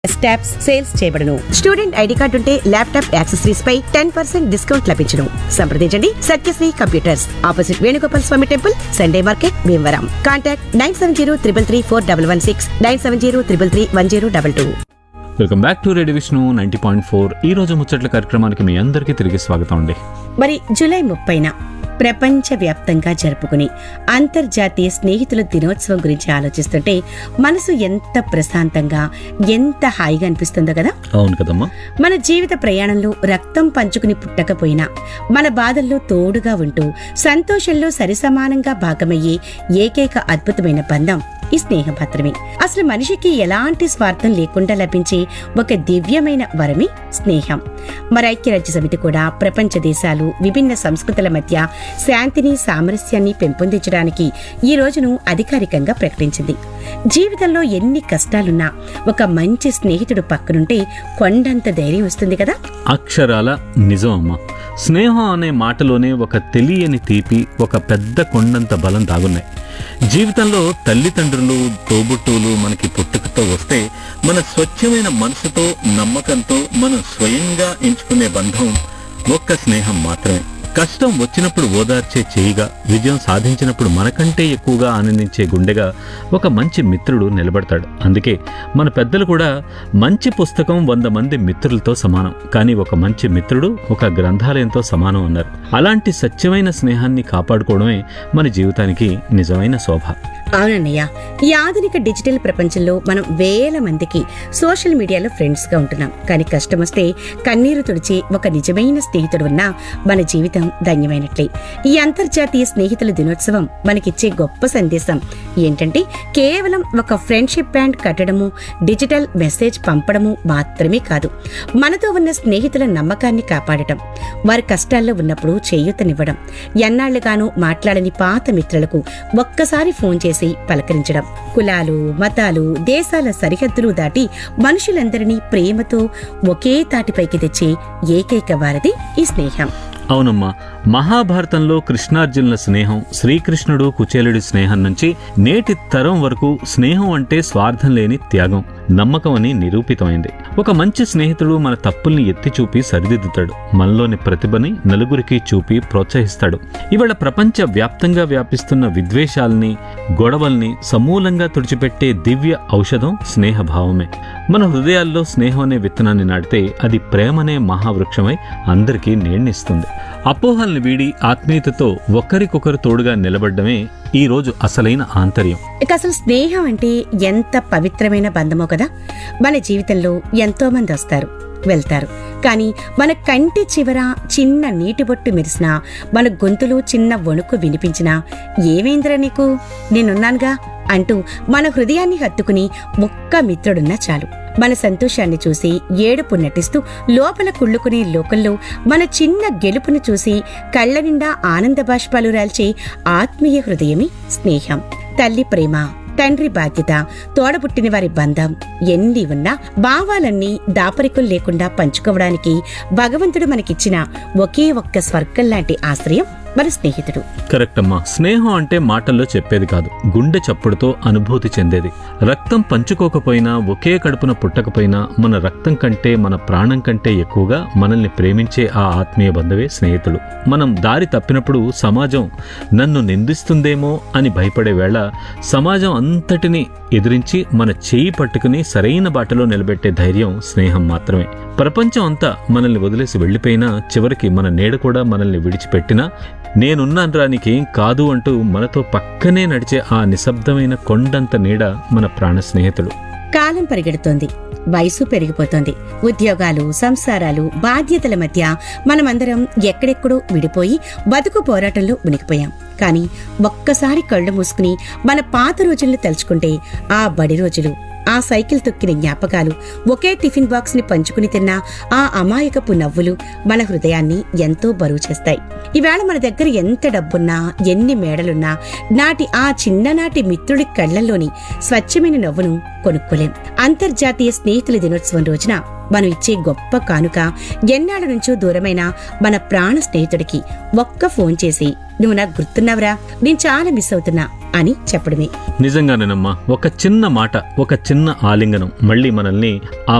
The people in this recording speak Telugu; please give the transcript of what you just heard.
స్టాప్స్ సేల్స్ చేయబడును స్టూడెంట్ ఐడి కార్డు ఉంటే ల్యాప్టాప్ యాక్సెసరీస్ పై టెన్ పర్సెంట్ డిస్కౌంట్ లభించును సంప్రదించండి Satyasri computers opposite Venugopal Swamy temple Sunday market Bhimavaram contact nine seven zero triple three four double one six nine seven zero triple three one zero double two welcome back to radio Vishnu ninety point four ఈ రోజు ముచ్చట్ల కార్యక్రమానికి మీ అందరికీ తిరిగి స్వాగతం అండి మరి జూలై ముప్పైన ప్రపంచవ్యాప్తంగా జరుపుకునే అంతర్జాతీయ స్నేహితుల దినోత్సవం గురించి ఆలోచిస్తుంటే మనసు ఎంత ప్రశాంతంగా ఎంత హాయిగా అనిపిస్తుందో కదా అవును కదమ్మా మన జీవిత ప్రయాణంలో రక్తం పంచుకుని పుట్టకపోయినా మన బాధల్లో తోడుగా ఉంటూ సంతోషంలో సరిసమానంగా భాగమయ్యే ఏకైక అద్భుతమైన బంధం ఈ స్నేహం మాత్రమే అసలు మనిషికి ఎలాంటి స్వార్థం లేకుండా లభించే ఒక దివ్యమైన వరమే స్నేహం మరి ఐక్యరాజ్య సమితి కూడా ప్రపంచ దేశాలు విభిన్న సంస్కృతుల మధ్య శాంతిని సామరస్యాన్ని పెంపొందించడానికి ఈ రోజును అధికారికంగా ప్రకటించింది జీవితంలో ఎన్ని కష్టాలున్నా ఒక మంచి స్నేహితుడు పక్కనుంటే కొండంత ధైర్యం వస్తుంది కదా అక్షరాల నిజం అమ్మా స్నేహం అనే మాటలోనే ఒక తెలియని తీపి ఒక పెద్ద కొండంత బలం దాగున్నాయి జీవితంలో తల్లిదండ్రులు తోబుట్టువులు మనకి పుట్టుకతో వస్తే మన స్వచ్ఛమైన మనసుతో నమ్మకంతో మనం స్వయంగా ఎంచుకునే బంధం ఒక్క స్నేహం మాత్రమే కష్టం వచ్చినప్పుడు ఓదార్చే చేయిగా విజయం సాధించినప్పుడు మనకంటే ఎక్కువగా ఆనందించే గుండెగా ఒక మంచి మిత్రుడు నిలబడతాడు అందుకే మన పెద్దలు కూడా మంచి పుస్తకం వంద మంది మిత్రులతో సమానం కానీ ఒక మంచి మిత్రుడు ఒక గ్రంథాలయంతో సమానం అన్నారు అలాంటి సత్యమైన స్నేహాన్ని కాపాడుకోవడమే మన జీవితానికి నిజమైన శోభ అవునన్నయ్య ఈ ఆధునిక డిజిటల్ ప్రపంచంలో మనం వేల మందికి సోషల్ మీడియాలో ఫ్రెండ్స్ గా ఉంటున్నాం కానీ కష్టం వస్తే కన్నీరు తుడిచే ఒక నిజమైన స్నేహితుడు ఉన్నా మన జీవితం ధన్యమైనట్లే ఈ అంతర్జాతీయ స్నేహితుల దినోత్సవం మనకిచ్చే గొప్ప సందేశం ఏంటంటే కేవలం ఒక ఫ్రెండ్షిప్ బ్యాండ్ కట్టడము డిజిటల్ మెసేజ్ పంపడము మాత్రమే కాదు మనతో ఉన్న స్నేహితుల నమ్మకాన్ని కాపాడటం వారి కష్టాల్లో ఉన్నప్పుడు చేయూతనివ్వడం ఎన్నాళ్లుగానూ మాట్లాడని పాత మిత్రులకు ఒక్కసారి ఫోన్ చేసి పలకరించడం కులాలు మతాలు దేశాల సరిహద్దులు దాటి మనుషులందరినీ ప్రేమతో ఒకే తాటిపైకి తెచ్చే ఏకైక వారధి ఈ స్నేహం అవునమ్మా మహాభారతంలో కృష్ణార్జునుల స్నేహం శ్రీకృష్ణుడు కుచేలుడి స్నేహం నుంచి నేటి తరం వరకు స్నేహం అంటే స్వార్థం లేని త్యాగం నమ్మకం అని నిరూపితమైంది ఒక మంచి స్నేహితుడు మన తప్పుల్ని ఎత్తి చూపి సరిదిద్దుతాడు మనలోని ప్రతిభని నలుగురికి చూపి ప్రోత్సహిస్తాడు ఇవాళ ప్రపంచ వ్యాప్తంగా వ్యాపిస్తున్న విద్వేషాల్ని గొడవల్ని సమూలంగా తుడిచిపెట్టే దివ్య ఔషధం స్నేహభావమే మన హృదయాల్లో స్నేహం అనే విత్తనాన్ని నాటితే అది ప్రేమనే మహావృక్షమై అందరికీ నీళ్నిస్తుంది అపోహల్ని వీడి ఆత్మీయతతో ఒకరికొకరు తోడుగా నిలబడ్డమే ఈ రోజు అసలైన ఆంతర్యం ఇక అసలు స్నేహం అంటే ఎంత పవిత్రమైన బంధమో కదా మన జీవితంలో ఎంతో మంది వస్తారు వెళ్తారు కానీ మన కంటి చివర చిన్న నీటి బొట్టు మెరిసినా మన గొంతులో చిన్న వణుకు వినిపించినా ఏమైందిరా నీకు నేనున్నానుగా అంటూ మన హృదయాన్ని హత్తుకుని ఒక్క మిత్రుడున్నా చాలు మన సంతోషాన్ని చూసి ఏడుపు నటిస్తూ లోపల కుళ్ళుకునే లోకంలో మన చిన్న గెలుపును చూసి కళ్ళ నిండా ఆనంద బాష్పాలు రాల్చే ఆత్మీయ హృదయమే స్నేహం తల్లి ప్రేమ తండ్రి బాధ్యత తోడబుట్టిన వారి బంధం ఎన్ని ఉన్నా భావాలన్నీ దాపరికం లేకుండా పంచుకోవడానికి భగవంతుడు మనకిచ్చిన ఒకే ఒక్క స్వర్గం లాంటి ఆశ్రయం మన స్నేహితుడు కరెక్ట్ అమ్మా స్నేహం అంటే మాటల్లో చెప్పేది కాదు గుండె చప్పుడుతో అనుభూతి చెందేది రక్తం పంచుకోకపోయినా ఒకే కడుపున పుట్టకపోయినా మన రక్తం కంటే మన ప్రాణం కంటే ఎక్కువగా మనల్ని ప్రేమించే ఆ ఆత్మీయ బంధవే స్నేహితుడు మనం దారి తప్పినప్పుడు సమాజం నన్ను నిందిస్తుందేమో అని భయపడే వేళ సమాజం అంతటిని ఎదిరించి మన చేయి పట్టుకుని సరైన బాటలో నిలబెట్టే ధైర్యం స్నేహం మాత్రమే ప్రపంచం అంతా మనల్ని వదిలేసి వెళ్ళిపోయినా చివరికి మన నీడ కూడా మనల్ని విడిచిపెట్టినా నేనున్నాన్రా నీకేం కాదు అంటూ మనతో పక్కనే నడిచే ఆ నిశ్శబ్దమైన కొండంత నీడ మన ప్రాణ స్నేహితుడు కాలం పరిగెడుతోంది వయసు పెరిగిపోతోంది ఉద్యోగాలు సంసారాలు బాధ్యతల మధ్య మనమందరం ఎక్కడెక్కడో విడిపోయి బతుకు పోరాటంలో మునిగిపోయాం కానీ ఒక్కసారి కళ్ళు మూసుకుని మన పాత రోజుల్ని తలుచుకుంటే ఆ బడి రోజులు ఆ సైకిల్ తొక్కిన జ్ఞాపకాలు ఒకే టిఫిన్ బాక్స్ ని పంచుకుని తిన్న ఆ అమాయకపు నవ్వులు మన హృదయాన్ని ఎంతో బరువు చేస్తాయి ఈవేళ మన దగ్గర ఎంత డబ్బున్నా ఎన్ని మేడలున్నా నాటి ఆ చిన్ననాటి మిత్రుడి కళ్ళల్లోని స్వచ్ఛమైన నవ్వును కొనుక్కోలేం అంతర్జాతీయ స్నేహితుల దినోత్సవం రోజున మనం ఇచ్చే గొప్ప కానుక ఎన్నాళ్ళ నుంచో దూరమైన మన ప్రాణ స్నేహితుడికి ఒక్క ఫోన్ చేసి నువ్వు నాకు గుర్తున్నావురా నేను చాలా మిస్ అవుతున్నా అని చెప్పడమే నిజంగానేనమ్మా ఒక చిన్న మాట ఒక చిన్న ఆలింగనం మళ్ళీ మనల్ని ఆ